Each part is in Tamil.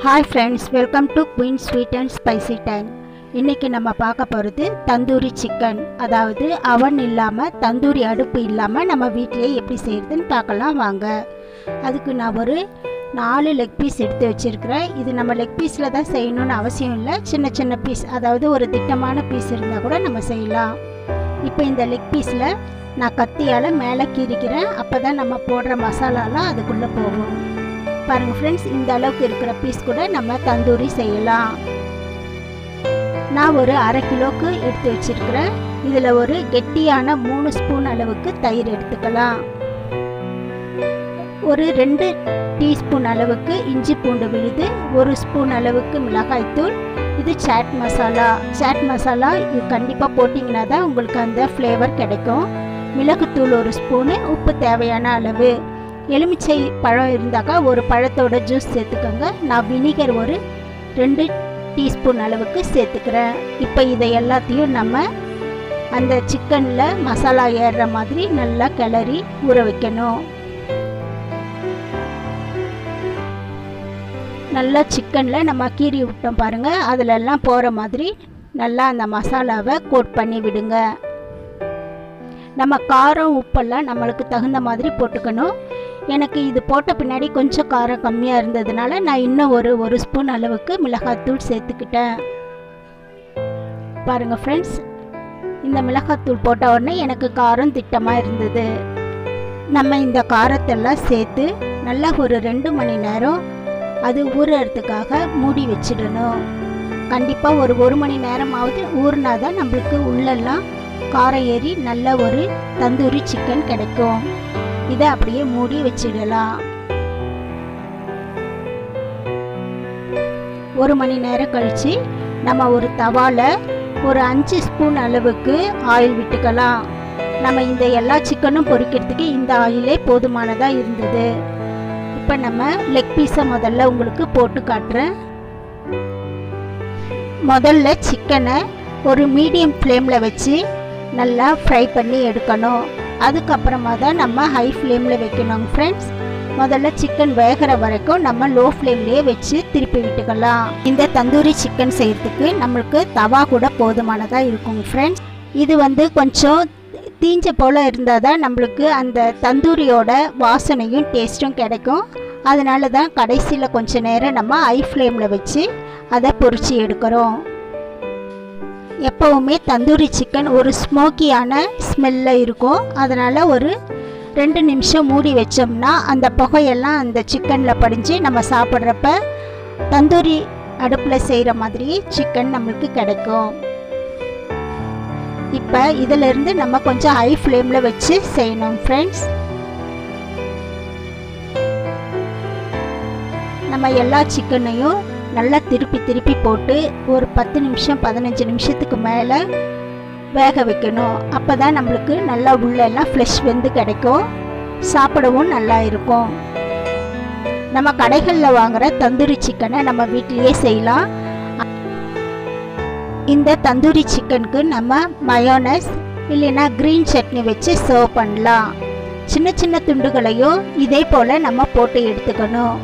hi friends welcome to queen sweet and spicy time இன்றைக்கி நம்ம பார்க்க போகிறது தந்தூரி சிக்கன் அதாவது அவன் இல்லாமல் தந்தூரி அடுப்பு இல்லாமல் நம்ம வீட்டிலேயே எப்படி செய்கிறதுன்னு பார்க்கலாம் வாங்க அதுக்கு நான் ஒரு நாலு லெக் பீஸ் எடுத்து வச்சுருக்கிறேன் இது நம்ம லெக் பீஸில் தான் செய்யணும்னு அவசியம் இல்லை சின்ன சின்ன பீஸ் அதாவது ஒரு திட்டமான பீஸ் இருந்தால் கூட நம்ம செய்யலாம் இப்போ இந்த லெக் பீஸில் நான் கத்தியால் மேலே கீறிக்கிறேன் அப்போ தான் நம்ம போடுற மசாலாலாம் அதுக்குள்ளே போகும் பாருங்கள் ஃப்ரெண்ட்ஸ் இந்த அளவுக்கு இருக்கிற பீஸ் கூட நம்ம தந்தூரி செய்யலாம் நான் ஒரு அரை கிலோக்கு எடுத்து வச்சிருக்கிறேன் இதில் ஒரு கெட்டியான மூணு ஸ்பூன் அளவுக்கு தயிர் எடுத்துக்கலாம் ஒரு ரெண்டு டீஸ்பூன் அளவுக்கு இஞ்சி பூண்டு விழுது ஒரு ஸ்பூன் அளவுக்கு மிளகாய்த்தூள் இது சாட் மசாலா சாட் மசாலா இது கண்டிப்பாக போட்டிங்கன்னா தான் உங்களுக்கு அந்த ஃப்ளேவர் கிடைக்கும் மிளகுத்தூள் ஒரு ஸ்பூனு உப்பு தேவையான அளவு எலுமிச்சை பழம் இருந்தாக்கா ஒரு பழத்தோட ஜூஸ் சேர்த்துக்கோங்க நான் வினிகர் ஒரு ரெண்டு டீஸ்பூன் அளவுக்கு சேர்த்துக்கிறேன் இப்போ இதை எல்லாத்தையும் நம்ம அந்த சிக்கனில் மசாலா ஏறுற மாதிரி நல்லா கிளறி ஊற வைக்கணும் நல்லா சிக்கனில் நம்ம கீறி விட்டோம் பாருங்கள் அதிலெல்லாம் போகிற மாதிரி நல்லா அந்த மசாலாவை கோட் பண்ணி விடுங்க நம்ம காரம் உப்பெல்லாம் நம்மளுக்கு தகுந்த மாதிரி போட்டுக்கணும் எனக்கு இது போட்ட பின்னாடி கொஞ்சம் காரம் கம்மியாக இருந்ததுனால நான் இன்னும் ஒரு ஒரு ஸ்பூன் அளவுக்கு மிளகாத்தூள் சேர்த்துக்கிட்டேன் பாருங்கள் ஃப்ரெண்ட்ஸ் இந்த மிளகாத்தூள் போட்ட உடனே எனக்கு காரம் திட்டமாக இருந்தது நம்ம இந்த காரத்தெல்லாம் சேர்த்து நல்லா ஒரு ரெண்டு மணி நேரம் அது ஊறுறதுக்காக மூடி வச்சிடணும் கண்டிப்பாக ஒரு ஒரு மணி நேரமாவது ஊறினா தான் நம்மளுக்கு உள்ளெல்லாம் காரம் ஏறி நல்ல ஒரு தந்தூரி சிக்கன் கிடைக்கும் இதை அப்படியே மூடி வச்சிடலாம் ஒரு மணி நேரம் கழித்து நம்ம ஒரு தவாவில் ஒரு அஞ்சு ஸ்பூன் அளவுக்கு ஆயில் விட்டுக்கலாம் நம்ம இந்த எல்லா சிக்கனும் பொரிக்கிறதுக்கு இந்த ஆயிலே போதுமானதாக இருந்தது இப்போ நம்ம லெக் பீஸை முதல்ல உங்களுக்கு போட்டு காட்டுறேன் முதல்ல சிக்கனை ஒரு மீடியம் ஃப்ளேமில் வச்சு நல்லா ஃப்ரை பண்ணி எடுக்கணும் அதுக்கப்புறமா தான் நம்ம ஹை ஃப்ளேமில் வைக்கணும் ஃப்ரெண்ட்ஸ் முதல்ல சிக்கன் வேகிற வரைக்கும் நம்ம லோ ஃப்ளேம்லேயே வச்சு திருப்பி விட்டுக்கலாம் இந்த தந்தூரி சிக்கன் செய்கிறதுக்கு நம்மளுக்கு தவா கூட போதுமானதாக இருக்கும் ஃப்ரெண்ட்ஸ் இது வந்து கொஞ்சம் தீஞ்ச போல் இருந்தால் தான் நம்மளுக்கு அந்த தந்தூரியோட வாசனையும் டேஸ்ட்டும் கிடைக்கும் அதனால தான் கடைசியில் கொஞ்ச நேரம் நம்ம ஹை ஃப்ளேமில் வச்சு அதை பொரிச்சு எடுக்கிறோம் எப்போவுமே தந்தூரி சிக்கன் ஒரு ஸ்மோக்கியான ஸ்மெல்லில் இருக்கும் அதனால் ஒரு ரெண்டு நிமிஷம் மூடி வச்சோம்னா அந்த புகையெல்லாம் அந்த சிக்கனில் படிஞ்சு நம்ம சாப்பிட்றப்ப தந்தூரி அடுப்பில் செய்கிற மாதிரி சிக்கன் நம்மளுக்கு கிடைக்கும் இப்போ இதிலிருந்து நம்ம கொஞ்சம் ஹை ஃப்ளேமில் வச்சு செய்யணும் ஃப்ரெண்ட்ஸ் நம்ம எல்லா சிக்கனையும் நல்லா திருப்பி திருப்பி போட்டு ஒரு பத்து நிமிஷம் பதினஞ்சு நிமிஷத்துக்கு மேலே வேக வைக்கணும் அப்போ தான் நம்மளுக்கு நல்லா உள்ளெல்லாம் ஃப்ளஷ் வெந்து கிடைக்கும் சாப்பிடவும் நல்லா இருக்கும் நம்ம கடைகளில் வாங்குகிற தந்தூரி சிக்கனை நம்ம வீட்டிலேயே செய்யலாம் இந்த தந்தூரி சிக்கனுக்கு நம்ம மயோனஸ் இல்லைன்னா க்ரீன் சட்னி வச்சு சர்வ் பண்ணலாம் சின்ன சின்ன துண்டுகளையும் இதே போல் நம்ம போட்டு எடுத்துக்கணும்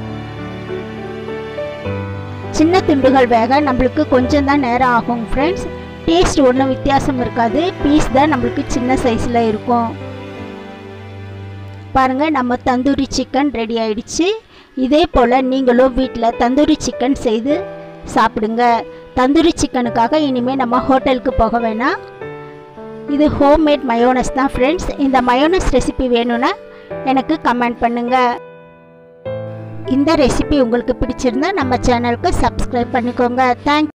சின்ன துண்டுகள் வேக நம்மளுக்கு கொஞ்சம் தான் நேரம் ஆகும் ஃப்ரெண்ட்ஸ் டேஸ்ட் ஒன்றும் வித்தியாசம் இருக்காது பீஸ் தான் நம்மளுக்கு சின்ன சைஸில் இருக்கும் பாருங்கள் நம்ம தந்தூரி சிக்கன் ரெடி ஆயிடுச்சு இதே போல் நீங்களும் வீட்டில் தந்தூரி சிக்கன் செய்து சாப்பிடுங்க தந்தூரி சிக்கனுக்காக இனிமேல் நம்ம ஹோட்டலுக்கு போக வேணாம் இது ஹோம்மேட் மயோனஸ் தான் ஃப்ரெண்ட்ஸ் இந்த மயோனஸ் ரெசிபி வேணும்னா எனக்கு கமெண்ட் பண்ணுங்கள் இந்த ரெசிபி உங்களுக்கு பிடிச்சிருந்தா நம்ம சேனலுக்கு சப்ஸ்கிரைப் பண்ணிக்கோங்க தேங்க்